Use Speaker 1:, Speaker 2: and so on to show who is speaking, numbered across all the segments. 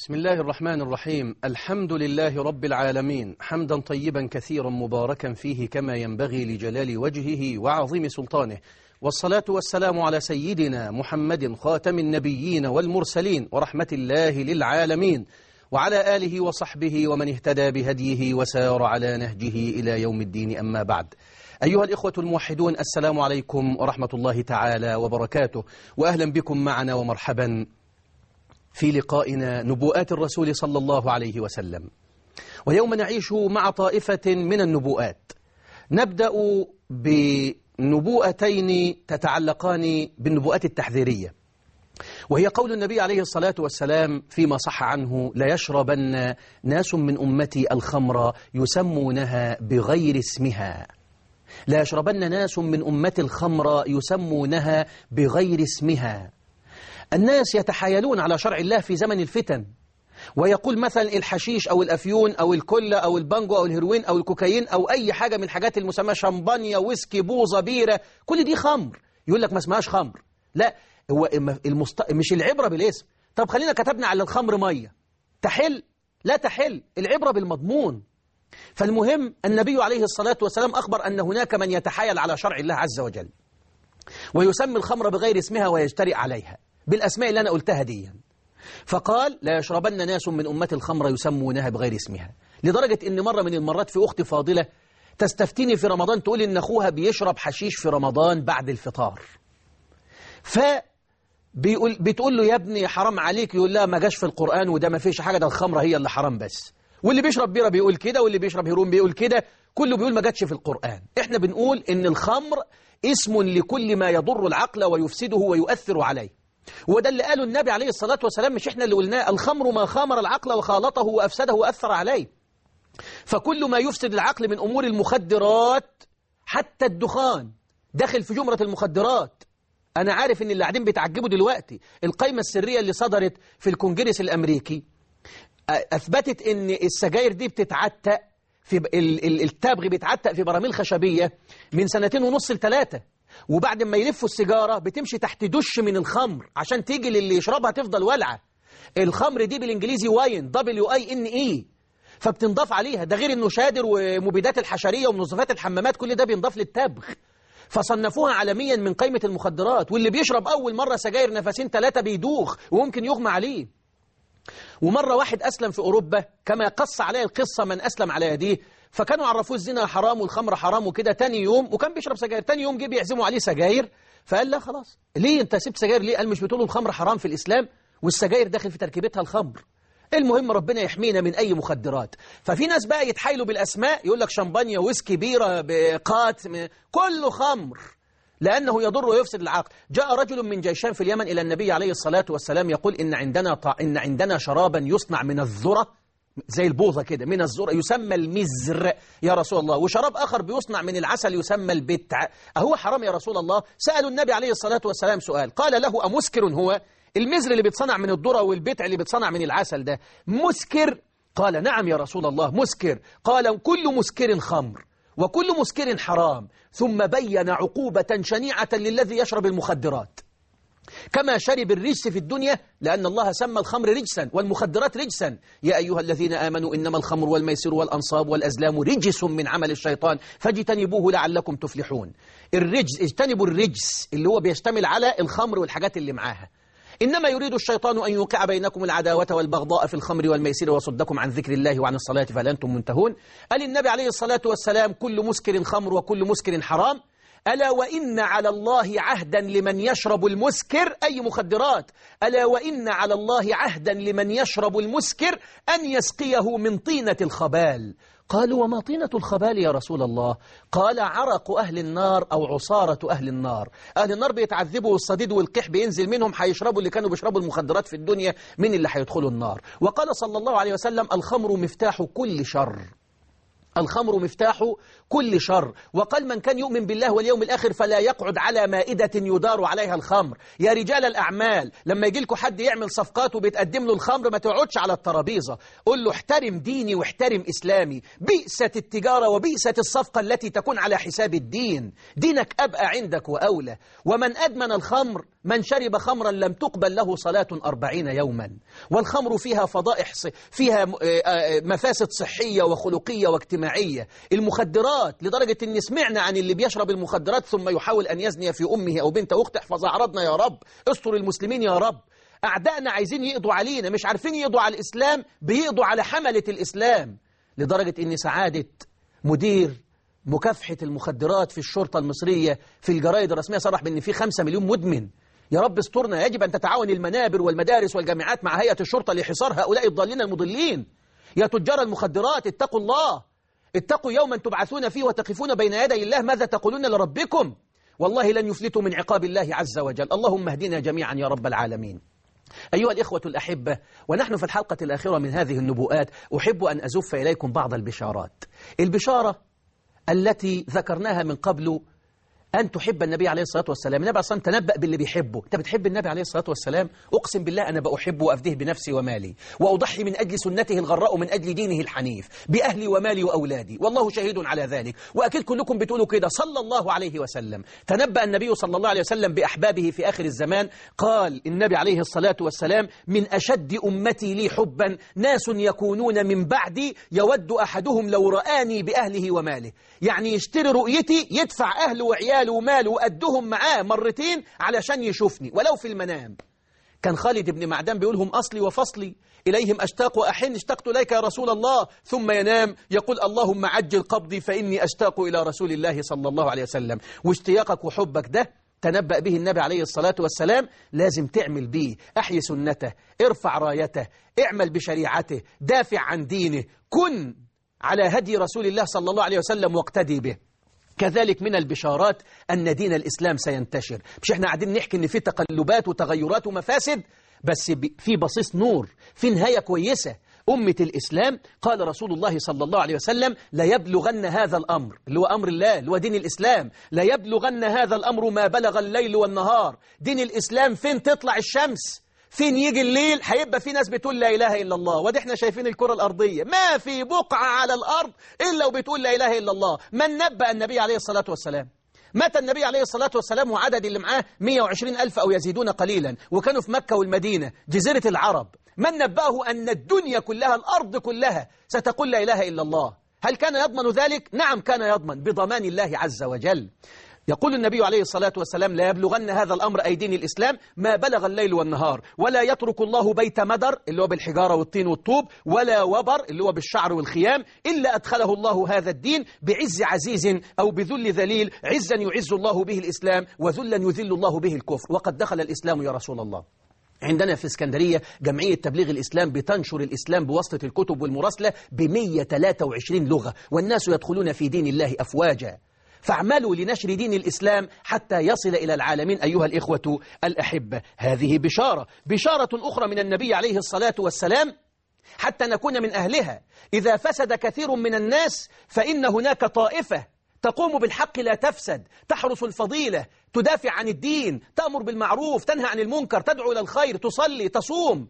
Speaker 1: بسم الله الرحمن الرحيم الحمد لله رب العالمين حمدا طيبا كثيرا مباركا فيه كما ينبغي لجلال وجهه وعظيم سلطانه والصلاة والسلام على سيدنا محمد خاتم النبيين والمرسلين ورحمة الله للعالمين وعلى آله وصحبه ومن اهتدى بهديه وسار على نهجه إلى يوم الدين أما بعد أيها الإخوة الموحدون السلام عليكم ورحمة الله تعالى وبركاته وأهلا بكم معنا ومرحبا في لقائنا نبوءات الرسول صلى الله عليه وسلم ويوم نعيش مع طائفة من النبوءات نبدأ بنبوءتين تتعلقان بالنبوءات التحذيرية وهي قول النبي عليه الصلاة والسلام فيما صح عنه لا يشربن ناس من أمتي الخمر يسمونها بغير اسمها لا يشربن ناس من أمتي الخمر يسمونها بغير اسمها الناس يتحايلون على شرع الله في زمن الفتن ويقول مثلا الحشيش أو الأفيون أو الكلة أو البانجو أو الهيروين أو الكوكايين أو أي حاجة من الحاجات المسمى شمبانيا ويسكي بوظة بيرة كل دي خمر يقول لك ما اسمهاش خمر لا هو المست... مش العبرة بالاسم طب خلينا كتبنا على الخمر مية تحل لا تحل العبرة بالمضمون فالمهم النبي عليه الصلاة والسلام أخبر أن هناك من يتحايل على شرع الله عز وجل ويسمي الخمر بغير اسمها ويجترئ عليها بالأسماء اللي أنا قلتها دي فقال لا يشربن ناس من أمة الخمر يسمونها بغير اسمها لدرجة أن مرة من المرات في أختي فاضلة تستفتيني في رمضان تقول إن أخوها بيشرب حشيش في رمضان بعد الفطار ف بيقول بتقول له يا ابني حرام عليك يقول لها ما جاش في القرآن وده ما فيش حاجة ده الخمرة هي اللي حرام بس واللي بيشرب بيرة بيقول كده واللي بيشرب هيرون بيقول كده كله بيقول ما جاتش في القرآن احنا بنقول ان الخمر اسم لكل ما يضر العقل ويفسده ويؤثر عليه وده اللي قاله النبي عليه الصلاة والسلام مش احنا اللي قلناه الخمر ما خامر العقل وخالطه وأفسده وأثر عليه فكل ما يفسد العقل من أمور المخدرات حتى الدخان داخل في جمرة المخدرات أنا عارف إن اللي قاعدين بيتعجبوا دلوقتي القائمة السرية اللي صدرت في الكونجرس الأمريكي أثبتت إن السجاير دي بتتعتق في التبغ بيتعتق في براميل خشبية من سنتين ونص لثلاثة وبعد ما يلفوا السيجارة بتمشي تحت دش من الخمر عشان تيجي للي يشربها تفضل ولعة الخمر دي بالإنجليزي واين دبليو اي ان اي فبتنضاف عليها ده غير انه شادر ومبيدات الحشرية ومنظفات الحمامات كل ده بينضاف للتبغ فصنفوها عالميا من قائمة المخدرات واللي بيشرب أول مرة سجاير نفسين ثلاثة بيدوخ وممكن يغمى عليه ومرة واحد أسلم في أوروبا كما قص عليه القصة من أسلم على يديه فكانوا عرفوه الزنا حرام والخمر حرام وكده تاني يوم وكان بيشرب سجاير تاني يوم جه بيعزموا عليه سجاير فقال لا خلاص ليه انت سبت سجاير ليه قال مش بتقولوا الخمر حرام في الإسلام والسجاير داخل في تركيبتها الخمر المهم ربنا يحمينا من أي مخدرات ففي ناس بقى يتحايلوا بالأسماء يقول لك شمبانيا ويسكي بيرة بقات كله خمر لأنه يضر ويفسد العقل جاء رجل من جيشان في اليمن إلى النبي عليه الصلاة والسلام يقول إن عندنا طع... إن عندنا شرابا يصنع من الذرة زي البوظة كده من الذرة يسمى المزر يا رسول الله وشراب آخر بيصنع من العسل يسمى البتع أهو حرام يا رسول الله سألوا النبي عليه الصلاة والسلام سؤال قال له أمسكر هو المزر اللي بيتصنع من الذرة والبتع اللي بيتصنع من العسل ده مسكر قال نعم يا رسول الله مسكر قال كل مسكر خمر وكل مسكر حرام ثم بين عقوبة شنيعة للذي يشرب المخدرات كما شرب الرجس في الدنيا لأن الله سمى الخمر رجسا والمخدرات رجسا يا أيها الذين آمنوا إنما الخمر والميسر والأنصاب والأزلام رجس من عمل الشيطان فاجتنبوه لعلكم تفلحون الرجس اجتنبوا الرجس اللي هو بيشتمل على الخمر والحاجات اللي معاها إنما يريد الشيطان أن يوقع بينكم العداوة والبغضاء في الخمر والميسر وصدكم عن ذكر الله وعن الصلاة فهل أنتم منتهون قال النبي عليه الصلاة والسلام كل مسكر خمر وكل مسكر حرام ألا وإن على الله عهدا لمن يشرب المسكر أي مخدرات ألا وإن على الله عهدا لمن يشرب المسكر أن يسقيه من طينة الخبال قالوا وما طينة الخبال يا رسول الله قال عرق أهل النار أو عصارة أهل النار أهل النار بيتعذبوا والصديد والقح بينزل منهم هيشربوا اللي كانوا بيشربوا المخدرات في الدنيا من اللي هيدخلوا النار وقال صلى الله عليه وسلم الخمر مفتاح كل شر الخمر مفتاح كل شر وقال من كان يؤمن بالله واليوم الآخر فلا يقعد على مائدة يدار عليها الخمر يا رجال الأعمال لما يجي لكم حد يعمل صفقات وبتقدم له الخمر ما تقعدش على الترابيزة قول له احترم ديني واحترم إسلامي بئست التجارة وبئست الصفقة التي تكون على حساب الدين دينك أبقى عندك وأولى ومن أدمن الخمر من شرب خمرا لم تقبل له صلاة أربعين يوما والخمر فيها فضائح فيها مفاسد صحية وخلقية واجتماعية المخدرات لدرجة أن سمعنا عن اللي بيشرب المخدرات ثم يحاول أن يزني في أمه أو بنت أخته احفظ أعراضنا يا رب استر المسلمين يا رب أعدائنا عايزين يقضوا علينا مش عارفين يقضوا على الإسلام بيقضوا على حملة الإسلام لدرجة أن سعادة مدير مكافحة المخدرات في الشرطة المصرية في الجرائد الرسمية صرح بأن في خمسة مليون مدمن يا رب استرنا يجب أن تتعاون المنابر والمدارس والجامعات مع هيئة الشرطة لحصار هؤلاء الضالين المضلين يا تجار المخدرات اتقوا الله اتقوا يوما تبعثون فيه وتقفون بين يدي الله ماذا تقولون لربكم والله لن يفلتوا من عقاب الله عز وجل اللهم اهدنا جميعا يا رب العالمين أيها الإخوة الأحبة ونحن في الحلقة الأخيرة من هذه النبوءات أحب أن أزف إليكم بعض البشارات البشارة التي ذكرناها من قبل أن تحب النبي عليه الصلاة والسلام النبي عليه الصلاة والسلام تنبأ باللي بيحبه أنت بتحب النبي عليه الصلاة والسلام أقسم بالله أنا بأحبه وأفديه بنفسي ومالي وأضحي من أجل سنته الغراء من أجل دينه الحنيف بأهلي ومالي وأولادي والله شهيد على ذلك وأكيد كلكم بتقولوا كده صلى الله عليه وسلم تنبأ النبي صلى الله عليه وسلم بأحبابه في آخر الزمان قال النبي عليه الصلاة والسلام من أشد أمتي لي حبا ناس يكونون من بعدي يود أحدهم لو رآني بأهله وماله يعني يشتري رؤيتي يدفع أهله وعياله وماله وأدهم معاه مرتين علشان يشوفني ولو في المنام كان خالد بن معدان بيقولهم أصلي وفصلي إليهم أشتاق وأحن اشتقت إليك يا رسول الله ثم ينام يقول اللهم عجل قبضي فإني أشتاق إلى رسول الله صلى الله عليه وسلم واشتياقك وحبك ده تنبأ به النبي عليه الصلاة والسلام لازم تعمل به أحيي سنته ارفع رايته اعمل بشريعته دافع عن دينه كن على هدي رسول الله صلى الله عليه وسلم واقتدي به كذلك من البشارات أن دين الإسلام سينتشر مش احنا قاعدين نحكي أن في تقلبات وتغيرات ومفاسد بس في بصيص نور في نهاية كويسة أمة الإسلام قال رسول الله صلى الله عليه وسلم لا يبلغن هذا الأمر اللي هو أمر الله اللي هو دين الإسلام لا يبلغن هذا الأمر ما بلغ الليل والنهار دين الإسلام فين تطلع الشمس فين يجي الليل هيبقى في ناس بتقول لا إله إلا الله ودي احنا شايفين الكرة الأرضية ما في بقعة على الأرض إلا وبتقول لا إله إلا الله من نبأ النبي عليه الصلاة والسلام مات النبي عليه الصلاة والسلام وعدد اللي معاه 120 ألف أو يزيدون قليلا وكانوا في مكة والمدينة جزيرة العرب من نبأه أن الدنيا كلها الأرض كلها ستقول لا إله إلا الله هل كان يضمن ذلك؟ نعم كان يضمن بضمان الله عز وجل يقول النبي عليه الصلاة والسلام لا يبلغن هذا الأمر أي دين الإسلام ما بلغ الليل والنهار ولا يترك الله بيت مدر اللي هو بالحجارة والطين والطوب ولا وبر اللي هو بالشعر والخيام إلا أدخله الله هذا الدين بعز عزيز أو بذل ذليل عزا يعز الله به الإسلام وذلا يذل الله به الكفر وقد دخل الإسلام يا رسول الله عندنا في اسكندرية جمعية تبليغ الإسلام بتنشر الإسلام بواسطة الكتب والمراسلة ب 123 لغة والناس يدخلون في دين الله أفواجا فاعملوا لنشر دين الإسلام حتى يصل إلى العالمين أيها الإخوة الأحبة هذه بشارة بشارة أخرى من النبي عليه الصلاة والسلام حتى نكون من أهلها إذا فسد كثير من الناس فإن هناك طائفة تقوم بالحق لا تفسد تحرس الفضيلة تدافع عن الدين تأمر بالمعروف تنهى عن المنكر تدعو إلى الخير تصلي تصوم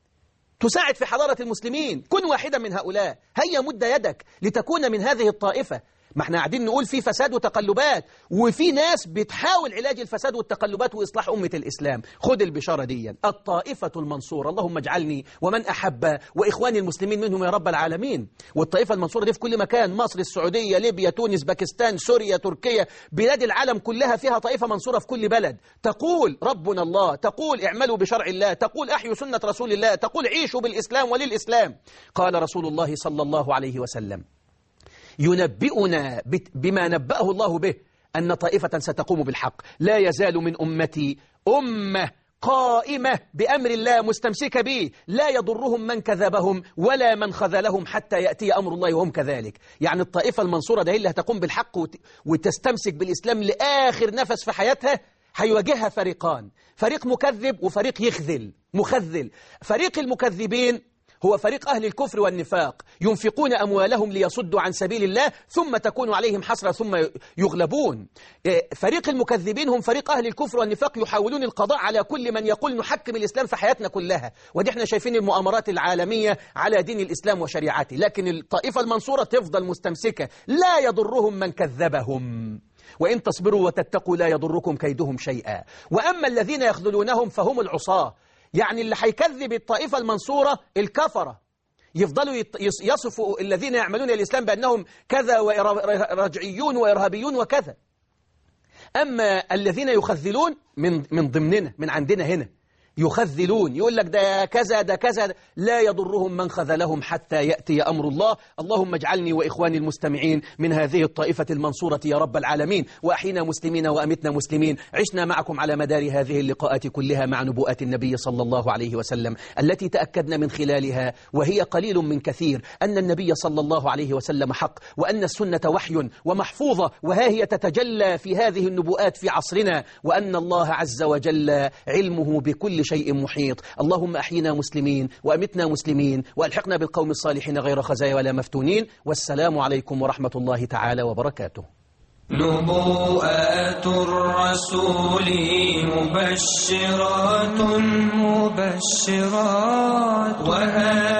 Speaker 1: تساعد في حضارة المسلمين كن واحدا من هؤلاء هيا مد يدك لتكون من هذه الطائفة ما احنا قاعدين نقول في فساد وتقلبات وفي ناس بتحاول علاج الفساد والتقلبات وإصلاح أمة الإسلام خد البشارة دي الطائفة المنصورة اللهم اجعلني ومن أحب وإخواني المسلمين منهم يا رب العالمين والطائفة المنصورة دي في كل مكان مصر السعودية ليبيا تونس باكستان سوريا تركيا بلاد العالم كلها فيها طائفة منصورة في كل بلد تقول ربنا الله تقول اعملوا بشرع الله تقول أحيوا سنة رسول الله تقول عيشوا بالإسلام وللإسلام قال رسول الله صلى الله عليه وسلم ينبئنا بما نبأه الله به أن طائفة ستقوم بالحق لا يزال من أمتي أمة قائمة بأمر الله مستمسكة به لا يضرهم من كذبهم ولا من خذلهم حتى يأتي أمر الله وهم كذلك يعني الطائفة المنصورة ده اللي هتقوم بالحق وتستمسك بالإسلام لآخر نفس في حياتها هيواجهها فريقان فريق مكذب وفريق يخذل مخذل فريق المكذبين هو فريق أهل الكفر والنفاق ينفقون أموالهم ليصدوا عن سبيل الله ثم تكون عليهم حسرة ثم يغلبون فريق المكذبين هم فريق أهل الكفر والنفاق يحاولون القضاء على كل من يقول نحكم الإسلام في حياتنا كلها ودي احنا شايفين المؤامرات العالمية على دين الإسلام وشريعته لكن الطائفة المنصورة تفضل مستمسكة لا يضرهم من كذبهم وإن تصبروا وتتقوا لا يضركم كيدهم شيئا وأما الذين يخذلونهم فهم العصاة يعني اللي هيكذب الطائفة المنصورة الكفرة يفضلوا يصفوا الذين يعملون الإسلام بأنهم كذا ورجعيون وإرهابيون وكذا أما الذين يخذلون من من ضمننا من عندنا هنا يخذلون يقول لك ده كذا ده كذا لا يضرهم من خذلهم حتى يأتي أمر الله اللهم اجعلني وإخواني المستمعين من هذه الطائفة المنصورة يا رب العالمين وأحينا مسلمين وأمتنا مسلمين عشنا معكم على مدار هذه اللقاءات كلها مع نبوءات النبي صلى الله عليه وسلم التي تأكدنا من خلالها وهي قليل من كثير أن النبي صلى الله عليه وسلم حق وأن السنة وحي ومحفوظة وها هي تتجلى في هذه النبوءات في عصرنا وأن الله عز وجل علمه بكل شيء محيط اللهم أحينا مسلمين وأمتنا مسلمين وألحقنا بالقوم الصالحين غير خزايا ولا مفتونين والسلام عليكم ورحمة الله تعالى وبركاته
Speaker 2: نبوءات الرسول مبشرات
Speaker 3: مبشرات
Speaker 2: وهذا